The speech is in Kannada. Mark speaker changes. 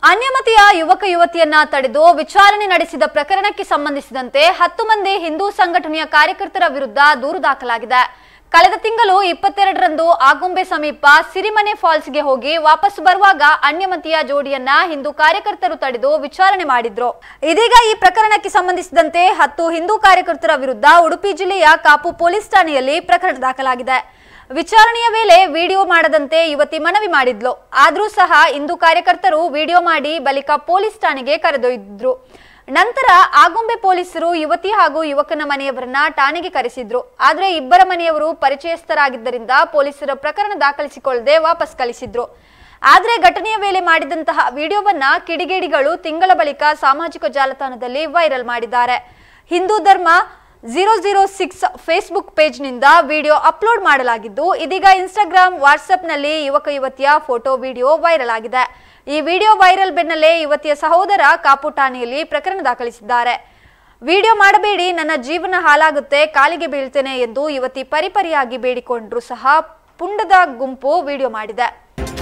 Speaker 1: ಅನ್ಯಮತೀಯ ಯುವಕ ಯುವತಿಯನ್ನ ತಡೆದು ವಿಚಾರಣೆ ನಡೆಸಿದ ಪ್ರಕರಣಕ್ಕೆ ಸಂಬಂಧಿಸಿದಂತೆ ಹತ್ತು ಮಂದಿ ಹಿಂದೂ ಸಂಘಟನೆಯ ಕಾರ್ಯಕರ್ತರ ವಿರುದ್ಧ ದೂರು ದಾಖಲಾಗಿದೆ ಕಳೆದ ತಿಂಗಳು ಇಪ್ಪತ್ತೆರಡರಂದು ಆಗುಂಬೆ ಸಮೀಪ ಸಿರಿಮನೆ ಫಾಲ್ಸ್ಗೆ ಹೋಗಿ ವಾಪಸ್ ಬರುವಾಗ ಅನ್ಯಮತೀಯ ಜೋಡಿಯನ್ನ ಹಿಂದೂ ಕಾರ್ಯಕರ್ತರು ತಡೆದು ವಿಚಾರಣೆ ಮಾಡಿದ್ರು ಇದೀಗ ಈ ಪ್ರಕರಣಕ್ಕೆ ಸಂಬಂಧಿಸಿದಂತೆ ಹತ್ತು ಹಿಂದೂ ಕಾರ್ಯಕರ್ತರ ವಿರುದ್ಧ ಉಡುಪಿ ಜಿಲ್ಲೆಯ ಕಾಪು ಪೊಲೀಸ್ ಠಾಣೆಯಲ್ಲಿ ಪ್ರಕರಣ ದಾಖಲಾಗಿದೆ ವಿಚಾರಣೆಯ ವೇಳೆ ವಿಡಿಯೋ ಮಾಡದಂತೆ ಯುವತಿ ಮನವಿ ಮಾಡಿದ್ಲು ಆದ್ರೂ ಸಹ ಹಿಂದೂ ಕಾರ್ಯಕರ್ತರು ವಿಡಿಯೋ ಮಾಡಿ ಬಳಿಕ ಪೊಲೀಸ್ ಠಾಣೆಗೆ ಕರೆದೊಯ್ದಿದ್ರು ನಂತರ ಆಗುಂಬೆ ಪೊಲೀಸರು ಯುವತಿ ಹಾಗೂ ಯುವಕನ ಮನೆಯವರನ್ನ ಠಾಣೆಗೆ ಕರೆಸಿದ್ರು ಆದ್ರೆ ಇಬ್ಬರ ಮನೆಯವರು ಪರಿಚಯಸ್ಥರಾಗಿದ್ದರಿಂದ ಪೊಲೀಸರ ಪ್ರಕರಣ ದಾಖಲಿಸಿಕೊಳ್ಳದೆ ವಾಪಸ್ ಕಳಿಸಿದ್ರು ಆದ್ರೆ ಘಟನೆಯ ವೇಳೆ ಮಾಡಿದಂತಹ ವಿಡಿಯೋವನ್ನ ಕಿಡಿಗೇಡಿಗಳು ತಿಂಗಳ ಬಳಿಕ ಸಾಮಾಜಿಕ ಜಾಲತಾಣದಲ್ಲಿ ವೈರಲ್ ಮಾಡಿದ್ದಾರೆ Hindu Dharma zero zero six Facebook ಪೇಜ್ನಿಂದ ವಿಡಿಯೋ ಅಪ್ಲೋಡ್ ಮಾಡಲಾಗಿದ್ದು ಇದೀಗ ಇನ್ಸ್ಟಾಗ್ರಾಮ್ ವಾಟ್ಸ್ಆಪ್ನಲ್ಲಿ ಯುವಕ ಯುವತಿಯ ಫೋಟೋ ವಿಡಿಯೋ ವೈರಲ್ ಆಗಿದೆ ಈ ವಿಡಿಯೋ ವೈರಲ್ ಬೆನ್ನಲ್ಲೇ ಯುವತಿಯ ಸಹೋದರ ಕಾಪು ಠಾಣೆಯಲ್ಲಿ ಪ್ರಕರಣ ದಾಖಲಿಸಿದ್ದಾರೆ ವಿಡಿಯೋ ಮಾಡಬೇಡಿ ನನ್ನ ಜೀವನ ಹಾಳಾಗುತ್ತೆ ಕಾಲಿಗೆ ಬೀಳ್ತೇನೆ ಎಂದು ಯುವತಿ ಪರಿಪರಿಯಾಗಿ ಬೇಡಿಕೊಂಡ್ರು ಸಹ ಪುಂಡದ ಗುಂಪು ವಿಡಿಯೋ ಮಾಡಿದೆ